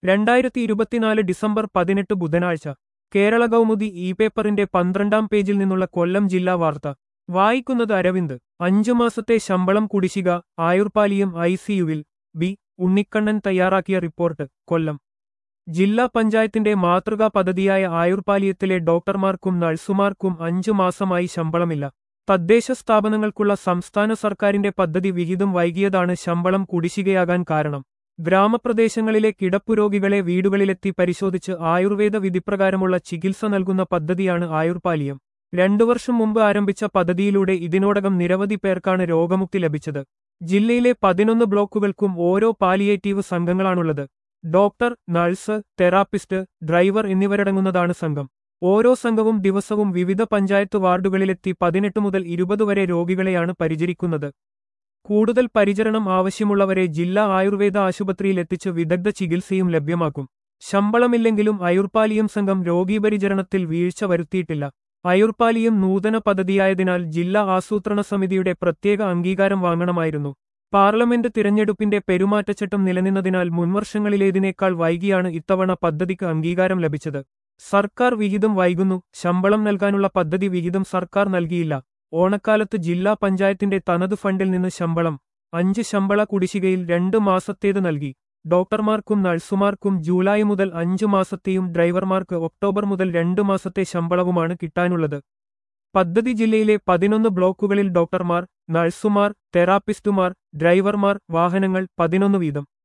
രണ്ടായിരത്തി ഇരുപത്തിനാല് ഡിസംബർ പതിനെട്ട് ബുധനാഴ്ച കേരള കൗമുദി ഇ പേപ്പറിന്റെ പന്ത്രണ്ടാം പേജിൽ നിന്നുള്ള കൊല്ലം ജില്ലാ വാർത്ത വായിക്കുന്നത് അരവിന്ദ് അഞ്ചു മാസത്തെ ശമ്പളം കുടിശ്ശിക ആയുർപാലിയും ഐ സിയുവിൽ ബി ഉണ്ണിക്കണ്ണൻ തയ്യാറാക്കിയ റിപ്പോർട്ട് കൊല്ലം ജില്ലാ പഞ്ചായത്തിന്റെ മാതൃകാ പദ്ധതിയായ ആയുർപാലിയത്തിലെ ഡോക്ടർമാർക്കും നഴ്സുമാർക്കും അഞ്ചു മാസമായി ശമ്പളമില്ല തദ്ദേശ സ്ഥാപനങ്ങൾക്കുള്ള സംസ്ഥാന സർക്കാരിന്റെ പദ്ധതി വിഹിതം വൈകിയതാണ് ശമ്പളം കുടിശ്ശികയാകാൻ കാരണം ഗ്രാമപ്രദേശങ്ങളിലെ കിടപ്പുരോഗികളെ വീടുകളിലെത്തി പരിശോധിച്ച് ആയുർവേദ വിധിപ്രകാരമുള്ള ചികിത്സ നൽകുന്ന പദ്ധതിയാണ് ആയുർപാലിയം രണ്ടു വർഷം മുമ്പ് ആരംഭിച്ച പദ്ധതിയിലൂടെ ഇതിനോടകം നിരവധി പേർക്കാണ് രോഗമുക്തി ലഭിച്ചത് ജില്ലയിലെ പതിനൊന്ന് ബ്ലോക്കുകൾക്കും ഓരോ പാലിയേറ്റീവ് സംഘങ്ങളാണുള്ളത് ഡോക്ടർ നഴ്സ് തെറാപ്പിസ്റ്റ് ഡ്രൈവർ എന്നിവരടങ്ങുന്നതാണ് സംഘം ഓരോ സംഘവും ദിവസവും വിവിധ പഞ്ചായത്ത് വാർഡുകളിലെത്തി പതിനെട്ട് മുതൽ ഇരുപത് വരെ രോഗികളെയാണ് പരിചരിക്കുന്നത് കൂടുതൽ പരിചരണം ആവശ്യമുള്ളവരെ ജില്ലാ ആയുർവേദ ആശുപത്രിയിൽ എത്തിച്ച് വിദഗ്ധ ചികിത്സയും ലഭ്യമാക്കും ശമ്പളമില്ലെങ്കിലും അയുർപാലിയം സംഘം രോഗീപരിചരണത്തിൽ വീഴ്ച വരുത്തിയിട്ടില്ല അയുർപാലിയം നൂതന പദ്ധതിയായതിനാൽ ജില്ലാ ആസൂത്രണ സമിതിയുടെ പ്രത്യേക അംഗീകാരം വാങ്ങണമായിരുന്നു പാർലമെന്റ് തിരഞ്ഞെടുപ്പിന്റെ പെരുമാറ്റച്ചട്ടം നിലനിന്നതിനാൽ മുൻവർഷങ്ങളിലേതിനേക്കാൾ വൈകിയാണ് ഇത്തവണ പദ്ധതിക്ക് അംഗീകാരം ലഭിച്ചത് സർക്കാർ വിഹിതം വൈകുന്നു ശമ്പളം നൽകാനുള്ള പദ്ധതി വിഹിതം സർക്കാർ നൽകിയില്ല ഓണക്കാലത്ത് ജില്ലാ പഞ്ചായത്തിന്റെ തനത് ഫണ്ടിൽ നിന്ന് ശമ്പളം അഞ്ച് ശമ്പള കുടിശ്ശികയിൽ രണ്ട് മാസത്തേത് നൽകി ഡോക്ടർമാർക്കും നഴ്സുമാർക്കും ജൂലൈ മുതൽ അഞ്ചു മാസത്തെയും ഡ്രൈവർമാർക്ക് ഒക്ടോബർ മുതൽ രണ്ടു മാസത്തെ ശമ്പളവുമാണ് കിട്ടാനുള്ളത് പദ്ധതി ജില്ലയിലെ പതിനൊന്ന് ബ്ലോക്കുകളിൽ ഡോക്ടർമാർ നഴ്സുമാർ തെറാപ്പിസ്റ്റുമാർ ഡ്രൈവർമാർ വാഹനങ്ങൾ പതിനൊന്ന് വീതം